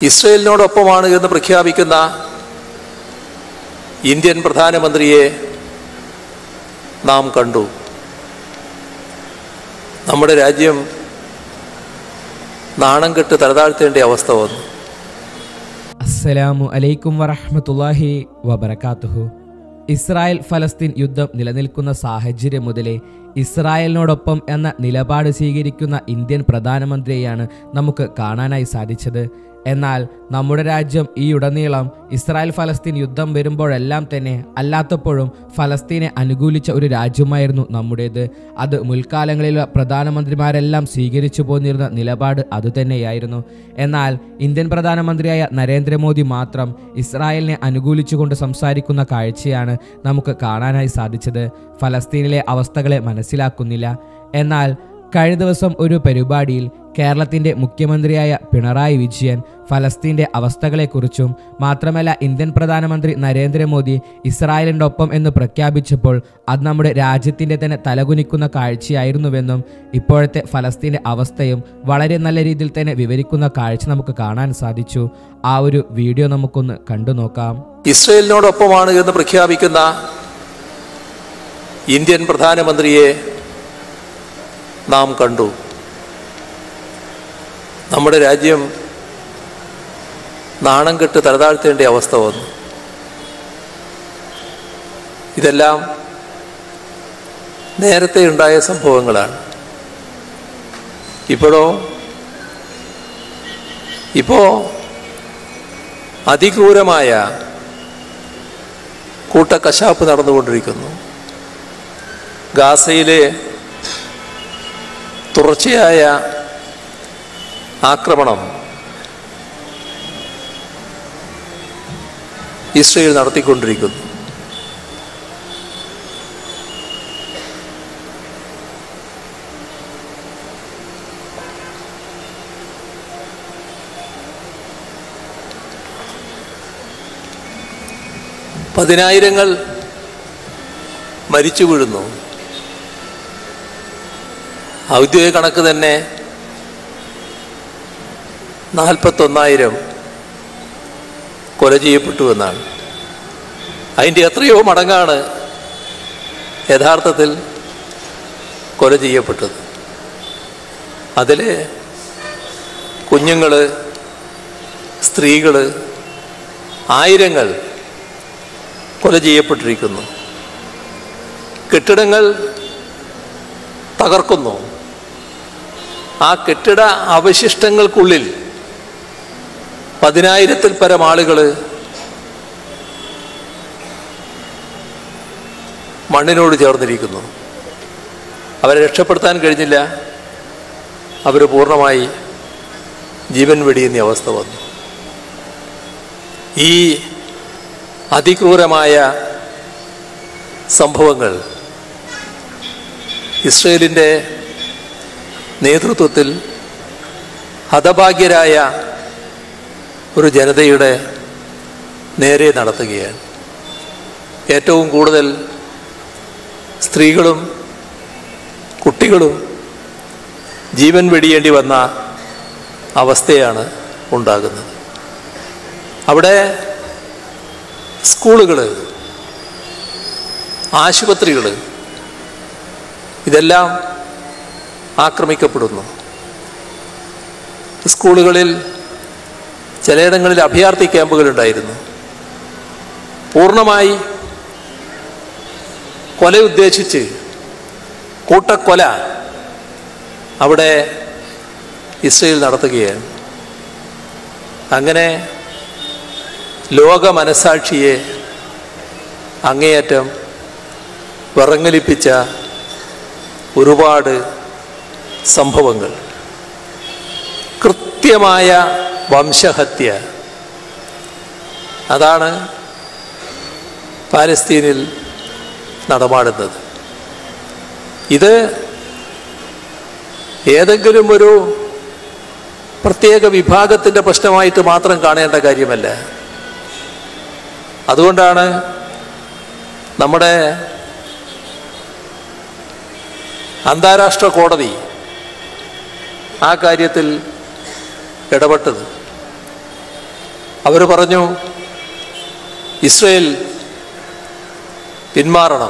ഇസ്രയേലിനോടൊപ്പമാണ് എന്ന് പ്രഖ്യാപിക്കുന്ന ഇന്ത്യൻ പ്രധാനമന്ത്രിയെ നാം കണ്ടു നമ്മുടെ രാജ്യം നാണം കെട്ട് തലതാഴ്ത്തേണ്ട അവസ്ഥ വന്നു അസ്സലാമു അലൈക്കും വറഹ്മത്തുള്ളാഹി വബറകാതുഹു ഇസ്രായേൽ ഫലസ്തീൻ യുദ്ധം നിലനിൽക്കുന്ന സാഹചര്യം മുതലേ ഇസ്രായേലിനോടൊപ്പം എന്ന നിലപാട് സ്വീകരിക്കുന്ന ഇന്ത്യൻ പ്രധാനമന്ത്രിയെയാണ് നമുക്ക് കാണാനായി സാധിച്ചത് എന്നാൽ നമ്മുടെ രാജ്യം ഈ ഉടനീളം ഇസ്രായേൽ ഫലസ്തീൻ യുദ്ധം വരുമ്പോഴെല്ലാം തന്നെ അല്ലാത്തപ്പോഴും ഫലസ്തീനെ അനുകൂലിച്ച ഒരു രാജ്യമായിരുന്നു നമ്മുടേത് അത് മുൽക്കാലങ്ങളിലെ പ്രധാനമന്ത്രിമാരെല്ലാം സ്വീകരിച്ചു പോന്നിരുന്ന നിലപാട് അതുതന്നെയായിരുന്നു എന്നാൽ ഇന്ത്യൻ പ്രധാനമന്ത്രിയായ നരേന്ദ്രമോദി മാത്രം ഇസ്രായേലിനെ അനുകൂലിച്ചുകൊണ്ട് സംസാരിക്കുന്ന കാഴ്ചയാണ് നമുക്ക് കാണാനായി സാധിച്ചത് ഫലസ്തീനിലെ അവസ്ഥകളെ മനസ്സിലാക്കുന്നില്ല എന്നാൽ കഴിഞ്ഞ ദിവസം ഒരു പരിപാടിയിൽ കേരളത്തിന്റെ മുഖ്യമന്ത്രിയായ പിണറായി വിജയൻ ഫലസ്തീന്റെ അവസ്ഥകളെക്കുറിച്ചും മാത്രമല്ല ഇന്ത്യൻ പ്രധാനമന്ത്രി നരേന്ദ്രമോദി ഇസ്രായേലിൻ്റെ ഒപ്പം എന്ന് പ്രഖ്യാപിച്ചപ്പോൾ അത് നമ്മുടെ രാജ്യത്തിന്റെ തന്നെ തലകുനിക്കുന്ന കാഴ്ചയായിരുന്നുവെന്നും ഇപ്പോഴത്തെ ഫലസ്തീന്റെ അവസ്ഥയും വളരെ നല്ല രീതിയിൽ തന്നെ വിവരിക്കുന്ന കാഴ്ച നമുക്ക് കാണാൻ സാധിച്ചു ആ ഒരു വീഡിയോ നമുക്കൊന്ന് കണ്ടു നോക്കാം ഇസ്രയേലിനോടൊപ്പമാണ് എന്ന് പ്രഖ്യാപിക്കുന്ന ഇന്ത്യൻ പ്രധാനമന്ത്രിയെ നാം കണ്ടു നമ്മുടെ രാജ്യം നാണം കെട്ട് തലതാഴ്ത്തേണ്ട അവസ്ഥ വന്നു ഇതെല്ലാം നേരത്തെ ഉണ്ടായ സംഭവങ്ങളാണ് ഇപ്പോഴോ ഇപ്പോ അതിക്രൂരമായ കൂട്ടക്കശാപ്പ് നടന്നുകൊണ്ടിരിക്കുന്നു ഗാസയിലെ തുടർച്ചയായ ആക്രമണം ഇസ്രയേൽ നടത്തിക്കൊണ്ടിരിക്കുന്നു പതിനായിരങ്ങൾ മരിച്ചു വീഴുന്നു ഔദ്യോഗിക കണക്ക് തന്നെ നാൽപ്പത്തൊന്നായിരം കൊല ചെയ്യപ്പെട്ടു എന്നാണ് അതിൻ്റെ എത്രയോ മടങ്ങാണ് യഥാർത്ഥത്തിൽ കൊല ചെയ്യപ്പെട്ടത് അതിൽ കുഞ്ഞുങ്ങൾ സ്ത്രീകൾ ആയിരങ്ങൾ കൊല ചെയ്യപ്പെട്ടിരിക്കുന്നു കെട്ടിടങ്ങൾ തകർക്കുന്നു ആ കെട്ടിട അവശിഷ്ടങ്ങൾക്കുള്ളിൽ പതിനായിരത്തിൽ പരം ആളുകൾ മണ്ണിനോട് ചേർന്നിരിക്കുന്നു അവരെ രക്ഷപ്പെടുത്താൻ കഴിഞ്ഞില്ല അവർ പൂർണ്ണമായി ജീവൻ വെടിയുന്ന അവസ്ഥ വന്നു ഈ അതിക്രൂരമായ സംഭവങ്ങൾ ഇസ്രയേലിൻ്റെ നേതൃത്വത്തിൽ ഹതഭാഗ്യരായ ഒരു ജനതയുടെ നേരെ നടത്തുകയാണ് ഏറ്റവും കൂടുതൽ സ്ത്രീകളും കുട്ടികളും ജീവൻ വെടിയേണ്ടി വന്ന അവസ്ഥയാണ് ഉണ്ടാകുന്നത് അവിടെ സ്കൂളുകൾ ആശുപത്രികൾ ഇതെല്ലാം ആക്രമിക്കപ്പെടുന്നു സ്കൂളുകളിൽ ചിലയിടങ്ങളിൽ അഭയാർത്ഥി ക്യാമ്പുകളുണ്ടായിരുന്നു പൂർണ്ണമായി കൊല ഉദ്ദേശിച്ച് കൂട്ടക്കൊല അവിടെ ഇസ്രയേൽ നടത്തുകയാണ് അങ്ങനെ ലോക മനസാക്ഷിയെ അങ്ങേയറ്റം വിറങ്ങലിപ്പിച്ച ഒരുപാട് സംഭവങ്ങൾ കൃത്യമായ വംശഹത്യ അതാണ് പാലസ്തീനിൽ നടമാടുന്നത് ഇത് ഏതെങ്കിലും ഒരു പ്രത്യേക വിഭാഗത്തിൻ്റെ പ്രശ്നമായിട്ട് മാത്രം കാണേണ്ട കാര്യമല്ല അതുകൊണ്ടാണ് നമ്മുടെ അന്താരാഷ്ട്ര കോടതി ആ കാര്യത്തിൽ ഇടപെട്ടത് അവർ പറഞ്ഞു ഇസ്രയേൽ പിന്മാറണം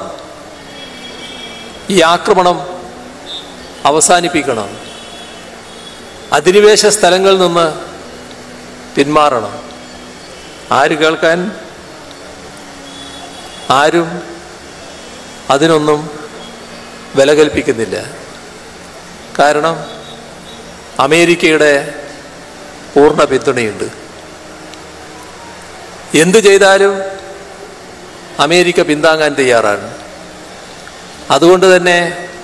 ഈ ആക്രമണം അവസാനിപ്പിക്കണം അധിനിവേശ സ്ഥലങ്ങളിൽ നിന്ന് പിന്മാറണം ആര് കേൾക്കാൻ ആരും അതിനൊന്നും വില കൽപ്പിക്കുന്നില്ല കാരണം അമേരിക്കയുടെ പൂർണ്ണ പിന്തുണയുണ്ട് എന്തു ചെയ്താലും അമേരിക്ക പിന്താങ്ങാൻ തയ്യാറാണ് അതുകൊണ്ട് തന്നെ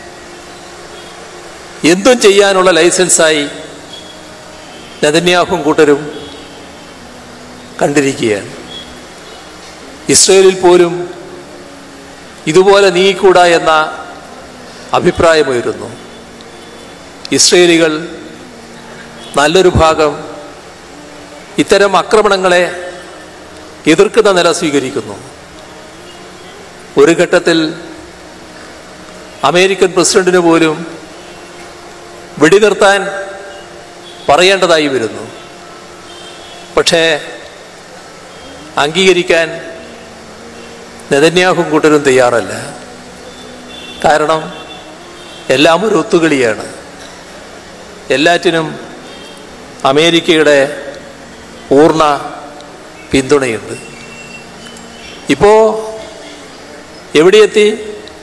എന്തും ചെയ്യാനുള്ള ലൈസൻസായി നെതന്യാഹും കൂട്ടരും കണ്ടിരിക്കുകയാണ് ഇസ്രയേലിൽ പോലും ഇതുപോലെ നീങ്ങിക്കൂടാ എന്ന അഭിപ്രായമുയരുന്നു ഇസ്രയേലികൾ നല്ലൊരു ഭാഗം ഇത്തരം ആക്രമണങ്ങളെ എതിർക്കുന്ന നില സ്വീകരിക്കുന്നു ഒരു ഘട്ടത്തിൽ അമേരിക്കൻ പ്രസിഡന്റിന് പോലും വെടിനിർത്താൻ പറയേണ്ടതായി വരുന്നു പക്ഷേ അംഗീകരിക്കാൻ നെതന്യാഹും കൂട്ടരും തയ്യാറല്ല കാരണം എല്ലാം ഒരു ഒത്തുകളിയാണ് എല്ലാറ്റിനും അമേരിക്കയുടെ പൂർണ്ണ പിന്തുണയുണ്ട് ഇപ്പോൾ എവിടെയെത്തി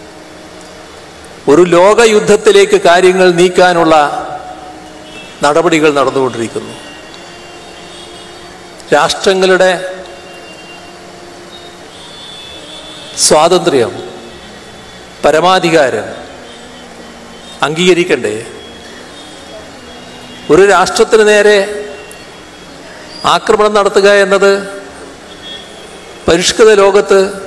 ഒരു ലോകയുദ്ധത്തിലേക്ക് കാര്യങ്ങൾ നീക്കാനുള്ള നടപടികൾ നടന്നുകൊണ്ടിരിക്കുന്നു രാഷ്ട്രങ്ങളുടെ സ്വാതന്ത്ര്യം പരമാധികാരം അംഗീകരിക്കണ്ടേ ഒരു രാഷ്ട്രത്തിന് നേരെ ആക്രമണം നടത്തുക എന്നത് പരിഷ്കൃത ലോകത്ത്